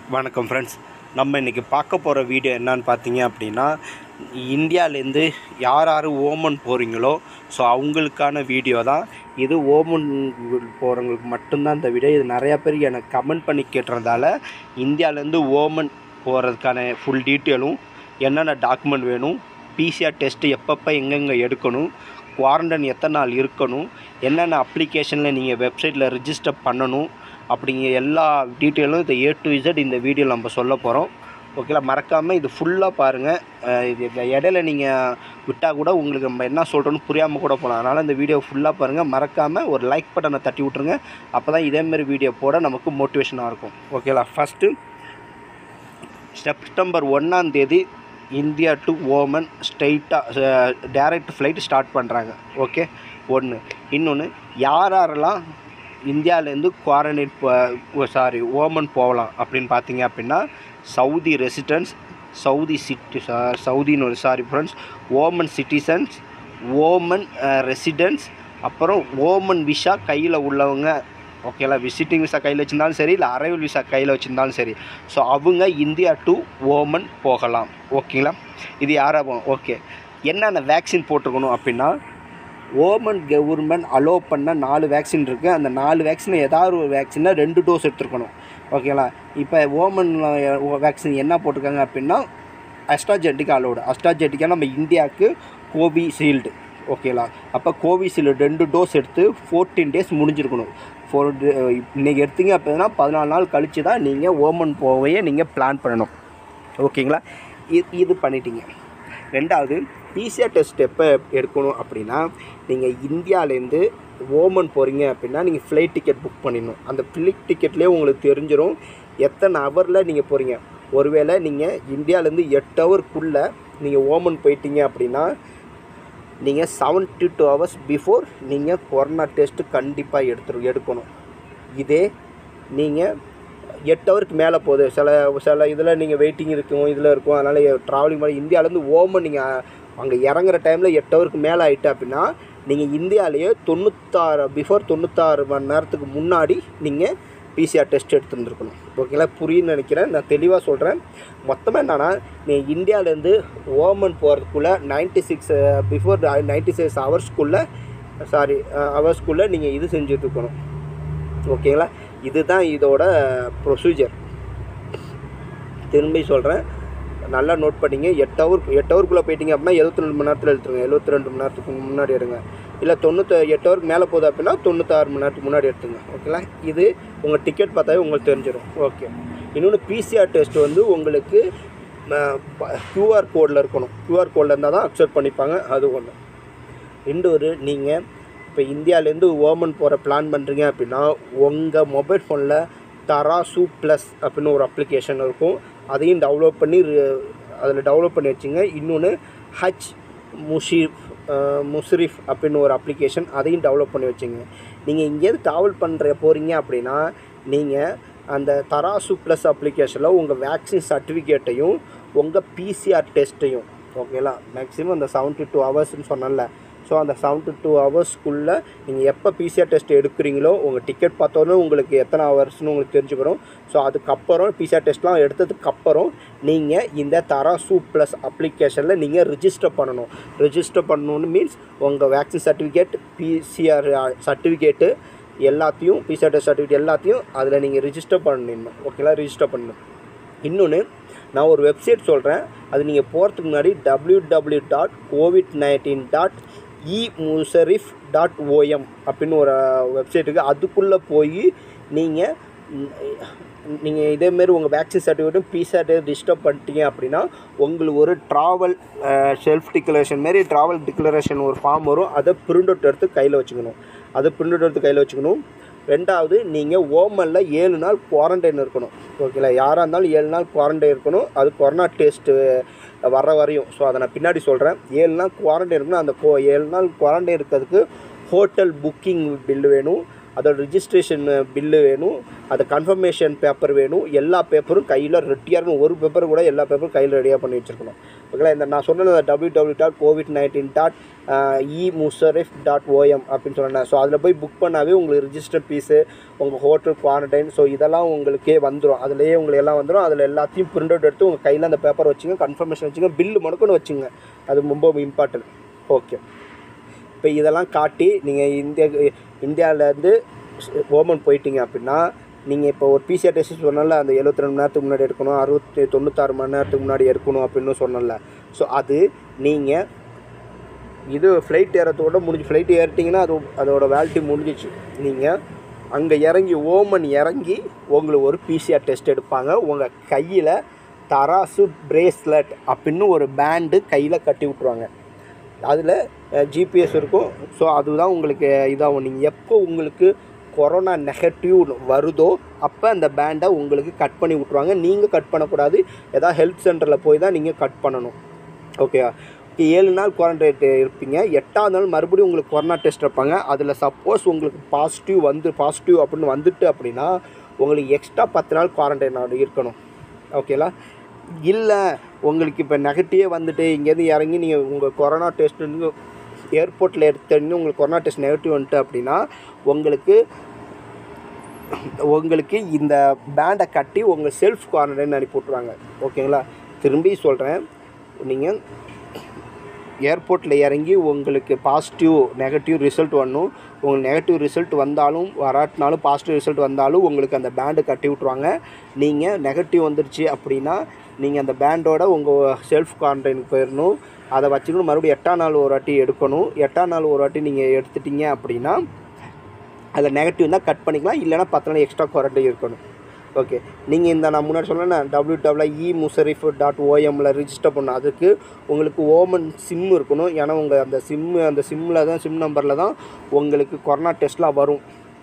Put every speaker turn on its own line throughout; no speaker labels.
வணக்கம் ஃப்ரெண்ட்ஸ் நம்ம இன்றைக்கி பார்க்க போகிற வீடியோ என்னன்னு பார்த்தீங்க அப்படின்னா இந்தியாவிலேருந்து யார் யார் ஓமன் போகிறீங்களோ ஸோ அவங்களுக்கான வீடியோ தான் இது ஓமன் போகிறவங்களுக்கு மட்டும்தான் இந்த வீடியோ இது நிறையா பேர் எனக்கு கமெண்ட் பண்ணி கேட்டுறதால இந்தியாவிலேருந்து ஓமன் போகிறதுக்கான ஃபுல் டீட்டெயிலும் என்னென்ன டாக்குமெண்ட் வேணும் பிசிஆர் டெஸ்ட்டு எப்பப்போ எங்கெங்கே எடுக்கணும் குவாரண்டைன் எத்தனை நாள் இருக்கணும் என்னென்ன அப்ளிகேஷனில் நீங்கள் வெப்சைட்டில் ரிஜிஸ்டர் பண்ணணும் அப்படிங்கிற எல்லா டீட்டெயிலும் இந்த ஏ டு இசட் இந்த வீடியோ நம்ம சொல்ல போகிறோம் ஓகேலா மறக்காமல் இது ஃபுல்லாக பாருங்கள் அஹ் இது இந்த இடையில நீங்கள் விட்டால் கூட உங்களுக்கு நம்ம என்ன சொல்கிறோன்னு புரியாமல் கூட போகலாம் அதனால் இந்த வீடியோ ஃபுல்லாக பாருங்கள் மறக்காமல் ஒரு லைக் பட்டனை தட்டி விட்ருங்க அப்போ தான் இதேமாரி வீடியோ போட நமக்கு மோட்டிவேஷனாக இருக்கும் ஓகேலா ஃபஸ்ட்டு செப்டம்பர் ஒன்றாம் தேதி இந்தியா டு ஓமன் ஸ்ட்ரெயிட்டாக டைரக்ட் ஃப்ளைட் ஸ்டார்ட் பண்ணுறாங்க ஓகே ஒன்று இன்னொன்று யார் யாரெல்லாம் இந்தியாவிலேருந்து குவாரண்டைன் சாரி ஓமன் போகலாம் அப்படின்னு பார்த்தீங்க அப்படின்னா சவுதி ரெசிடென்ட்ஸ் சவுதி சிட்டி சவுதின்னு ஒரு sorry friends Oman citizens Oman residents அப்புறம் ஓமன் விஷா கையில் உள்ளவங்க ஓகேங்களா விசிட்டிங் விசா கையில் வச்சுருந்தாலும் சரி இல்லை அரைவல் விசா கையில் வச்சுருந்தாலும் சரி ஸோ அவங்க இந்தியா டு ஓமன் போகலாம் ஓகேங்களா இது யாராக ஓகே என்னென்ன வேக்சின் போட்டிருக்கணும் அப்படின்னா ஓமன் கவர்மெண்ட் அலோவ் பண்ண நாலு வேக்சின் இருக்குது அந்த நாலு வேக்சின் ஏதாவது ஒரு வேக்சினில் ரெண்டு டோஸ் எடுத்துருக்கணும் ஓகேங்களா இப்போ ஓமன் வேக்சின் என்ன போட்டிருக்காங்க அப்படின்னா அஸ்ட்ராஜெட்டிக் அலோடு அஸ்ட்ராஜெட்டிக்காக நம்ம இந்தியாவுக்கு கோவிஷீல்டு ஓகேங்களா அப்போ கோவிஷீல்டு ரெண்டு டோஸ் எடுத்து ஃபோர்டீன் டேஸ் முடிஞ்சிருக்கணும் ஃபோர் இன்றைக்கி எடுத்தீங்க அப்படின்னா பதினாலு நாள் கழித்து தான் நீங்கள் ஓமன் போவையே நீங்கள் பிளான் பண்ணணும் ஓகேங்களா இது இது பண்ணிட்டீங்க ரெண்டாவது பிசிஆர் டெஸ்ட் எப்போ எடுக்கணும் அப்படின்னா நீங்கள் இந்தியாவிலேருந்து ஓமன் போகிறீங்க அப்படின்னா நீங்கள் ஃப்ளைட் டிக்கெட் புக் பண்ணிடணும் அந்த ஃப்ளைட் டிக்கெட்லேயே உங்களுக்கு தெரிஞ்சிடும் எத்தனை ஹவரில் நீங்கள் போகிறீங்க ஒருவேளை நீங்கள் இந்தியாவிலேருந்து எட்டு ஹவருக்குள்ளே நீங்கள் ஓமன் போயிட்டீங்க அப்படின்னா நீங்கள் செவன்ட்டி டூ ஹவர்ஸ் பிஃபோர் நீங்கள் கொரோனா டெஸ்ட்டு கண்டிப்பாக எடுத்துரு எடுக்கணும் இதே நீங்கள் எட்டு ஹவருக்கு மேலே போகுது சில சில இதில் நீங்கள் வெயிட்டிங் இருக்கும் இதில் இருக்கும் அதனால் ட்ராவலிங் பண்ணி இந்தியாவிலேருந்து ஓமன் நீங்கள் அங்கே இறங்குற டைமில் எட்டு ஹவருக்கு மேலே ஆகிட்டு அப்படின்னா நீங்கள் இந்தியாவிலேயே தொண்ணூத்தாறு பிஃபோர் தொண்ணூத்தாறு மணி நேரத்துக்கு முன்னாடி நீங்கள் பிசிஆர் டெஸ்ட் எடுத்துருந்துருக்கணும் ஓகேங்களா புரியுன்னு நினைக்கிறேன் நான் தெளிவாக சொல்கிறேன் மொத்தமாக என்னென்னா நீ இந்தியாவிலேருந்து ஓமன் போகிறதுக்குள்ளே ninety six before ninety six ஹவர்ஸ்க்குள்ளே சாரி ஹவர்ஸ்க்குள்ளே நீங்கள் இது செஞ்சுட்ருக்கணும் ஓகேங்களா இதுதான் இதோட ப்ரொசீஜர் திரும்பி சொல்கிறேன் நல்லா நோட் பண்ணிங்க எட்டு ஹவர் எட்டு ஹவருக்குள்ளே போயிட்டீங்க அப்படின்னா எழுபத்தி ரெண்டு மணி நேரத்தில் எடுத்துருங்க எழுபத்தி ரெண்டு மணி நேரத்துக்கு முன்னாடி எடுங்க இல்லை தொண்ணூற்றி எட்டு ஹவருக்கு மேலே போகுது அப்படின்னா தொண்ணூத்தாறு மணி நேரத்துக்கு முன்னாடி எடுத்துங்க ஓகேங்களா இது உங்கள் டிக்கெட் பார்த்தாவே உங்களுக்கு தெரிஞ்சிடும் ஓகே இன்னொன்று பிசிஆர் டெஸ்ட் வந்து உங்களுக்கு க்யூஆர் கோடில் இருக்கணும் க்யூஆர் கோடில் இருந்தால் தான் அக்செப்ட் பண்ணிப்பாங்க அது ஒன்று ரெண்டு ஒரு நீங்கள் இப்போ இந்தியாவிலேருந்து ஓமன் போகிற பிளான் பண்ணுறீங்க அப்படின்னா உங்கள் மொபைல் ஃபோனில் தராசு ப்ளஸ் அப்படின்னு ஒரு அப்ளிகேஷன் இருக்கும் அதையும் டவுன்லோட் பண்ணி அதில் டவுன்லோட் பண்ணி வச்சுங்க இன்னொன்று ஹச் முஷீஃப் முஸ்ரிஃப் அப்படின்னு ஒரு அப்ளிகேஷன் அதையும் டெவலப் பண்ணி வச்சுங்க நீங்கள் இங்கேருந்து ட்ராவல் பண்ணுற போகிறீங்க அப்படின்னா நீங்கள் அந்த தராசு ப்ளஸ் அப்ளிகேஷனில் உங்கள் வேக்சின் சர்டிஃபிகேட்டையும் உங்கள் பிசிஆர் டெஸ்ட்டையும் ஓகேங்களா மேக்ஸிமம் அந்த செவன்ட்டி டூ ஹவர்ஸ்னு சொன்னல ஸோ அந்த செவன்ட்டி டூ ஹவர்ஸ்க்குள்ளே நீங்கள் எப்போ பிசிஆர் டெஸ்ட் எடுக்கிறீங்களோ உங்கள் டிக்கெட் பார்த்தோன்னே உங்களுக்கு எத்தனை ஹவர்ஸ்னு உங்களுக்கு தெரிஞ்சுக்கிறோம் ஸோ அதுக்கப்புறம் பிசிஆர் டெஸ்ட்லாம் எடுத்ததுக்கப்புறம் நீங்கள் இந்த தராசு ப்ளஸ் அப்ளிகேஷனில் நீங்கள் ரிஜிஸ்டர் பண்ணணும் ரிஜிஸ்டர் பண்ணணுன்னு மீன்ஸ் உங்கள் வேக்சின் சர்டிஃபிகேட் பிசிஆர் சர்டிஃபிகேட்டு எல்லாத்தையும் பிசிஆர் டெஸ்ட் சர்டிஃபிகேட் எல்லாத்தையும் அதில் நீங்கள் ரிஜிஸ்டர் பண்ணிடணும் ஓகேங்களா ரிஜிஸ்டர் பண்ணணும் இன்னொன்று நான் ஒரு வெப்சைட் சொல்கிறேன் அது நீங்கள் போகிறதுக்கு முன்னாடி W W dot covid nineteen dot E Mushrif dot OM அப்படின்னு ஒரு வெப்சைட் இருக்குது அதுக்குள்ளே போய் நீங்கள் நீங்கள் இதேமாரி உங்கள் வேக்சின் சர்டிஃபிகேட்டும் பிசார் டிஸ்டர்ப் பண்ணிட்டீங்க அப்படின்னா உங்களுக்கு ஒரு ட்ராவல் செல்ஃப் டிக்ளரேஷன் மாரி ட்ராவல் டிக்ளரேஷன் ஒரு ஃபார்ம் வரும் அதை பிரிண்ட் அவுட் எடுத்து கையில் வச்சுக்கணும் அதை பிரிண்ட் அவுட் எடுத்து கையில் வச்சுக்கணும் ரெண்டாவது நீங்கள் ஓமனில் ஏழு நாள் குவாரண்டைன் இருக்கணும் ஓகேங்களா யாராக இருந்தாலும் ஏழு நாள் குவாரண்டைன் இருக்கணும் அது கொரோனா டெஸ்ட்டு வர வரையும் ஸோ அதை நான் பின்னாடி சொல்கிறேன் ஏழு நாள் குவாரண்டைன் இருக்கணும் அந்த கோ ஏழு நாள் குவாரண்டைன் இருக்கிறதுக்கு ஹோட்டல் புக்கிங் பில் வேணும் அதோட ரிஜிஸ்ட்ரேஷன் பில்லு வேணும் அது கன்ஃபர்மேஷன் பேப்பர் வேணும் எல்லா பேப்பரும் கையில் ரெட்டியாக இருக்கணும் ஒரு பேப்பர் கூட எல்லா பேப்பரும் கையில் ரெடியாக பண்ணி வச்சுருக்கணும் ஓகேங்களா இந்த நான் சொன்ன W W dot covid nineteen dot E Mushrif dot OM அப்படின்னு சொன்னேன் ஸோ அதில் போய் புக் பண்ணாவே உங்களுக்கு ரிஜிஸ்டர் ஃபீஸு உங்கள் ஹோட்டல் குவாரண்டைன் ஸோ இதெல்லாம் உங்களுக்கே வந்துடும் அதுலேயே உங்களுக்கு எல்லாம் வந்துடும் அதில் எல்லாத்தையும் பிரிண்ட் அவுட் எடுத்து உங்கள் கையில் அந்த பேப்பர் வச்சுங்க கன்ஃபர்மேஷன் வச்சுங்க பில்லு முடக்குன்னு வச்சுங்க அது ரொம்ப இம்பார்ட்டன்ட் ஓகே இப்போ இதெல்லாம் காட்டி நீங்கள் இந்தியா இந்தியாவிலேருந்து ஓமன் போயிட்டீங்க அப்படின்னா நீங்கள் இப்போ ஒரு பிசிஆர் டெஸ்ட் சொன்னல அந்த எழுபத்தி ரெண்டு மணி நேரத்துக்கு முன்னாடி எடுக்கணும் அறுபத்தி தொண்ணூத்தாறு மணி நேரத்துக்கு முன்னாடி எடுக்கணும் அப்படின்னு சொன்னல ஸோ அது நீங்கள் இது ஃப்ளைட் ஏறத்தோட முடிஞ்சு ஃப்ளைட் ஏறிட்டிங்கன்னா அது அதோட வேலிட்டி முடிஞ்சிச்சு நீங்கள் அங்கே இறங்கி ஓமன் இறங்கி உங்களுக்கு ஒரு பிசிஆர் டெஸ்ட் எடுப்பாங்க உங்கள் கையில் தராசு பிரேஸ்லெட் அப்படின்னு ஒரு பேண்டு கையில் கட்டி விட்ருவாங்க அதில் ஜிபிஎஸ் இருக்கும் ஸோ அதுதான் உங்களுக்கு இதாகும் நீங்கள் எப்போ உங்களுக்கு கொரோனா நெகட்டிவ் வருதோ அப்போ அந்த பேண்டை உங்களுக்கு கட் பண்ணி விட்ருவாங்க நீங்கள் கட் பண்ணக்கூடாது ஏதாவது ஹெல்த் சென்டரில் போய் தான் நீங்கள் கட் பண்ணணும் ஓகேவா ஏழு நாள் குவாரண்டைன் இருப்பீங்க எட்டாவது நாள் மறுபடியும் உங்களுக்கு கொரோனா டெஸ்ட் வைப்பாங்க அதில் சப்போஸ் உங்களுக்கு பாசிட்டிவ் வந்து பாசிட்டிவ் அப்படின்னு வந்துட்டு அப்படின்னா உங்களுக்கு எக்ஸ்ட்ரா பத்து நாள் குவாரண்டைன் இருக்கணும் ஓகேலா இல்லை உங்களுக்கு இப்போ நெகட்டிவே வந்துட்டு இங்கேருந்து இறங்கி நீங்கள் உங்கள் கொரோனா டெஸ்ட்டு ஏர்போர்ட்டில் எடுத்தோடனே உங்களுக்கு கொரோனா டெஸ்ட் நெகட்டிவ் வந்துட்டு அப்படின்னா உங்களுக்கு உங்களுக்கு இந்த பேண்டை கட்டி உங்கள் செல்ஃப் குவாரண்டைன் அனுப்பி விட்ருவாங்க ஓகேங்களா திரும்பி சொல்கிறேன் நீங்கள் ஏர்போர்ட்டில் இறங்கி உங்களுக்கு பாசிட்டிவ் நெகட்டிவ் ரிசல்ட் வரணும் உங்களுக்கு நெகட்டிவ் ரிசல்ட் வந்தாலும் வராட்டினாலும் பாசிட்டிவ் ரிசல்ட் வந்தாலும் உங்களுக்கு அந்த பேண்டு கட்டி விட்ருவாங்க நீங்கள் நெகட்டிவ் வந்துருச்சு அப்படின்னா நீங்கள் அந்த பேண்டோட உங்கள் செல்ஃப் குவாரண்டைனுக்கு போயிடணும் அதை வச்சுக்கணும் மறுபடியும் எட்டாம் நாள் ஒரு வாட்டி எடுக்கணும் எட்டாம் நாள் ஒரு வாட்டி நீங்கள் எடுத்துட்டீங்க அப்படின்னா அதில் நெகட்டிவ் தான் கட் பண்ணிக்கலாம் இல்லைனா பத்து நாள் எக்ஸ்ட்ரா குவாரண்டைன் இருக்கணும் ஓகே நீங்கள் இந்த நான் முன்னாடி சொன்னேன் W W E Mushrif dot ஓஎம்மில் ரிஜிஸ்டர் பண்ணணும் அதுக்கு உங்களுக்கு ஓமன் சிம் இருக்கணும் ஏன்னா உங்கள் அந்த சிம்மு அந்த சிம்மில் தான் சிம் நம்பரில் தான் உங்களுக்கு கொரோனா டெஸ்ட்லாம் வரும்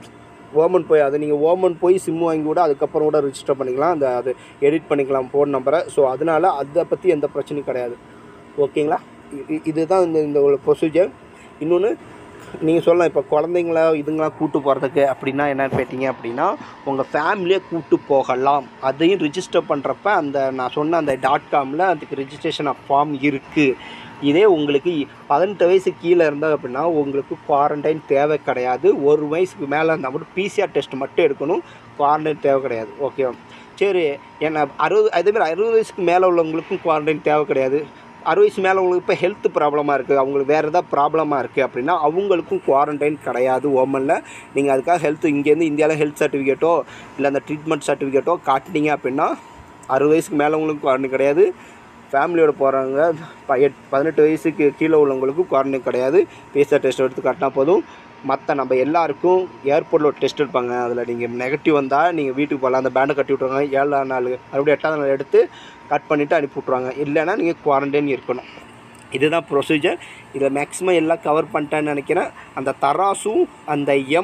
ஓமன் போய் அது நீங்கள் ஓமன் போய் சிம் வாங்கி கூட அதுக்கப்புறம் கூட ரிஜிஸ்டர் பண்ணிக்கலாம் அந்த அது எடிட் பண்ணிக்கலாம் ஃபோன் நம்பரை ஸோ அதனால் அதை பற்றி எந்த பிரச்சனையும் கிடையாது ஓகேங்களா இ- இ- இதுதான் இந்த இந்த ஒரு ப்ரொசீஜர் இன்னொன்று நீங்கள் சொல்லலாம் இப்போ குழந்தைங்கள இதுங்களாம் கூட்டு போகிறதுக்கு அப்படின்னா என்னன்னு கேட்டிங்க அப்படின்னா உங்கள் ஃபேமிலியை கூட்டு போகலாம் அதையும் ரிஜிஸ்டர் பண்ணுறப்ப அந்த நான் சொன்ன அந்த டாட் காமில் அதுக்கு ரிஜிஸ்ட்ரேஷன் ஃபார்ம் இருக்குது இதே உங்களுக்கு பதினெட்டு வயசு கீழே இருந்தால் அப்படின்னா உங்களுக்கு குவாரண்டைன் தேவை கிடையாது ஒரு வயசுக்கு மேலே இருந்தால் மட்டும் பிசிஆர் டெஸ்ட் மட்டும் எடுக்கணும் குவாரண்டைன் தேவை கிடையாது ஓகே சரி என்ன அறுபது அதேமாதிரி அறுபது வயசுக்கு மேலே உள்ளவங்களுக்கும் குவாரண்டைன் தேவை கிடையாது அறுபது வயசு மேலே உங்களுக்கு இப்போ ஹெல்த் ப்ராப்ளமாக இருக்குது அவங்களுக்கு வேறு ஏதாவது ப்ராப்ளமாக இருக்குது அப்படின்னா அவங்களுக்கும் குவாரண்டைன் கிடையாது ஓமனில் நீங்கள் அதுக்காக ஹெல்த் இங்கேருந்து இந்தியாவில் ஹெல்த் சர்டிஃபிகேட்டோ இல்லை அந்த ட்ரீட்மெண்ட் சர்டிஃபிகேட்டோ காட்டினீங்க அப்படின்னா அறுபது வயசுக்கு மேலே உங்களுக்கு குவாரண்டைன் கிடையாது ஃபேமிலியோட போகிறவங்க ப எட் பதினெட்டு வயசுக்கு கீழே உள்ளவங்களுக்கும் குவாரண்டைன் கிடையாது பிஎஸ்ஆர் டெஸ்ட் எடுத்து காட்டினா போதும் மற்ற நம்ம எல்லாருக்கும் ஏர்போர்ட்டில் ஒரு டெஸ்ட் எடுப்பாங்க அதில் நீங்கள் நெகட்டிவ் வந்தால் நீங்கள் வீட்டுக்கு போகலாம் அந்த பேண்டை கட்டி விட்ருவாங்க ஏழாம் நாள் மறுபடியும் எட்டாவது நாள் எடுத்து கட் பண்ணிவிட்டு அனுப்பி விட்ருவாங்க இல்லைன்னா நீங்கள் குவாரண்டைன் இருக்கணும் இதுதான் ப்ரொசீஜர் இதில் மேக்ஸிமம் எல்லாம் கவர் பண்ணிட்டேன்னு நினைக்கிறேன் அந்த தராசும் அந்த எம்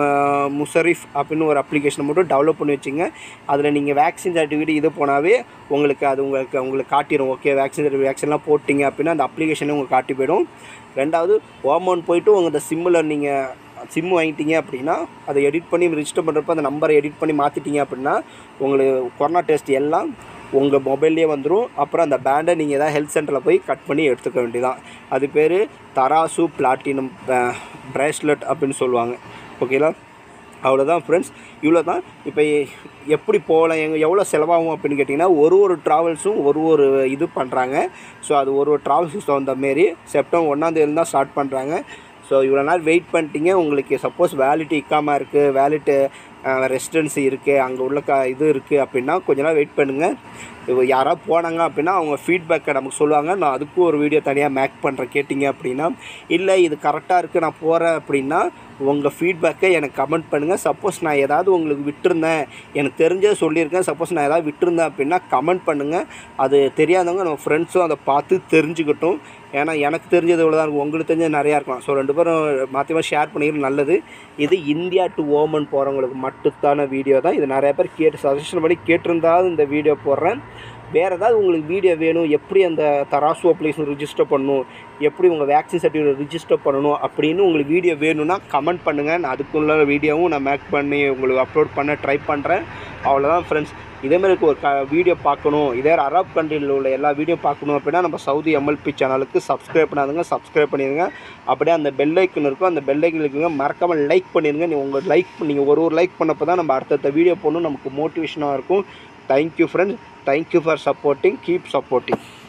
முசரிஃப் அப்படின்னு ஒரு அப்ளிகேஷனை மட்டும் டெவலப் பண்ணி வச்சுங்க அதில் நீங்கள் வேக்சின் சர்டிஃபிகேட் இது போனாவே உங்களுக்கு அது உங்களுக்கு உங்களுக்கு காட்டிடும் ஓகே வேக்சின் சர்டிஃபிகேட் வேக்சின்லாம் போட்டிங்க அப்படின்னா அந்த அப்ளிகேஷனே உங்களுக்கு காட்டி போயிடும் ரெண்டாவது ஓமோன் போயிட்டு உங்கள் இந்த சிம்மில் நீங்கள் சிம் வாங்கிட்டீங்க அப்படின்னா அதை எடிட் பண்ணி ரிஜிஸ்டர் பண்ணுறப்ப அந்த நம்பரை எடிட் பண்ணி மாற்றிட்டீங்க அப்படின்னா உங்களுக்கு கொரோனா டெஸ்ட் எல்லாம் உங்கள் மொபைல்லே வந்துடும் அப்புறம் அந்த பேண்டை நீங்கள் எதாவது ஹெல்த் சென்டரில் போய் கட் பண்ணி எடுத்துக்க வேண்டியதான் அது பேர் தராசு பிளாட்டினம் பிரேஸ்லெட் அப்படின்னு சொல்லுவாங்க ஓகேங்களா அவ்வளோதான் ஃப்ரெண்ட்ஸ் இவ்வளோ தான் இப்போ எப்படி போகலாம் எங்கே எவ்வளோ செலவாகும் அப்படின்னு கேட்டிங்கன்னா ஒரு ஒரு ட்ராவல்ஸும் ஒரு ஒரு இது பண்ணுறாங்க ஸோ அது ஒரு ஒரு ட்ராவல்ஸுக்கு தகுந்த மாரி செப்டம்பர் ஒன்றாந்தேதி தான் ஸ்டார்ட் பண்ணுறாங்க ஸோ இவ்வளோ நாள் வெயிட் பண்ணிட்டீங்க உங்களுக்கு சப்போஸ் வேலிட்டி இக்காமல் இருக்குது வேலிட்டு ரெசிடென்சி இருக்குது அங்கே உள்ள க இது இருக்குது அப்படின்னா கொஞ்ச நாள் வெயிட் பண்ணுங்கள் இப்போ யாராவது போனாங்க அப்படின்னா அவங்க ஃபீட்பேக்கை நமக்கு சொல்லுவாங்க நான் அதுக்கும் ஒரு வீடியோ தனியாக மேக் பண்ணுறேன் கேட்டிங்க அப்படின்னா இல்லை இது கரெக்டாக இருக்குது நான் போகிறேன் அப்படின்னா உங்கள் ஃபீட்பேக்கை எனக்கு கமெண்ட் பண்ணுங்கள் சப்போஸ் நான் ஏதாவது உங்களுக்கு விட்டுருந்தேன் எனக்கு தெரிஞ்சதை சொல்லியிருக்கேன் சப்போஸ் நான் ஏதாவது விட்டுருந்தேன் அப்படின்னா கமெண்ட் பண்ணுங்கள் அது தெரியாதவங்க நம்ம ஃப்ரெண்ட்ஸும் அதை பார்த்து தெரிஞ்சுக்கட்டும் ஏன்னா எனக்கு தெரிஞ்சது இவ்வளோ தான் இருக்கும் உங்களுக்கு தெரிஞ்சது நிறையா இருக்கலாம் ஸோ ரெண்டு பேரும் மாற்றி மாற்றி ஷேர் பண்ணிக்கிறது நல்லது இது இந்தியா டு ஓமன் போகிறவங்களுக்கு மட்டுத்தான வீடியோ தான் இது நிறைய பேர் கேட்டு சஜஷன் பண்ணி கேட்டிருந்தாலும் இந்த வீடியோ போடுறேன் வேறு ஏதாவது உங்களுக்கு வீடியோ வேணும் எப்படி அந்த தராசு அப்ளிகேஷன் ரிஜிஸ்டர் பண்ணணும் எப்படி உங்கள் வேக்சின் சர்டிஃபிகேட் ரிஜிஸ்டர் பண்ணணும் அப்படின்னு உங்களுக்கு வீடியோ வேணும்னா கமெண்ட் பண்ணுங்கள் நான் அதுக்குள்ள வீடியோவும் நான் மேக் பண்ணி உங்களுக்கு அப்லோட் பண்ண ட்ரை பண்ணுறேன் அவ்வளோதான் ஃப்ரெண்ட்ஸ் இதேமாதிரி ஒரு க வீடியோ பார்க்கணும் இதே அரப் கண்ட்ரியில் உள்ள எல்லா வீடியோ பார்க்கணும் அப்படின்னா நம்ம சவுதி எம்எல்பி சேனலுக்கு சப்ஸ்கிரைப் பண்ணாதுங்க சப்ஸ்கிரைப் பண்ணிடுங்க அப்படியே அந்த பெல் ஐக்கன் இருக்கும் அந்த பெல் ஐக்கன் இருக்குங்க மறக்காமல் லைக் பண்ணிடுங்க நீங்கள் உங்கள் லைக் நீங்கள் ஒரு ஒரு லைக் பண்ணப்போ தான் நம்ம அடுத்தடுத்த வீடியோ போடணும் நமக்கு மோட்டிவேஷனாக இருக்கும் thank you friends thank you for supporting keep supporting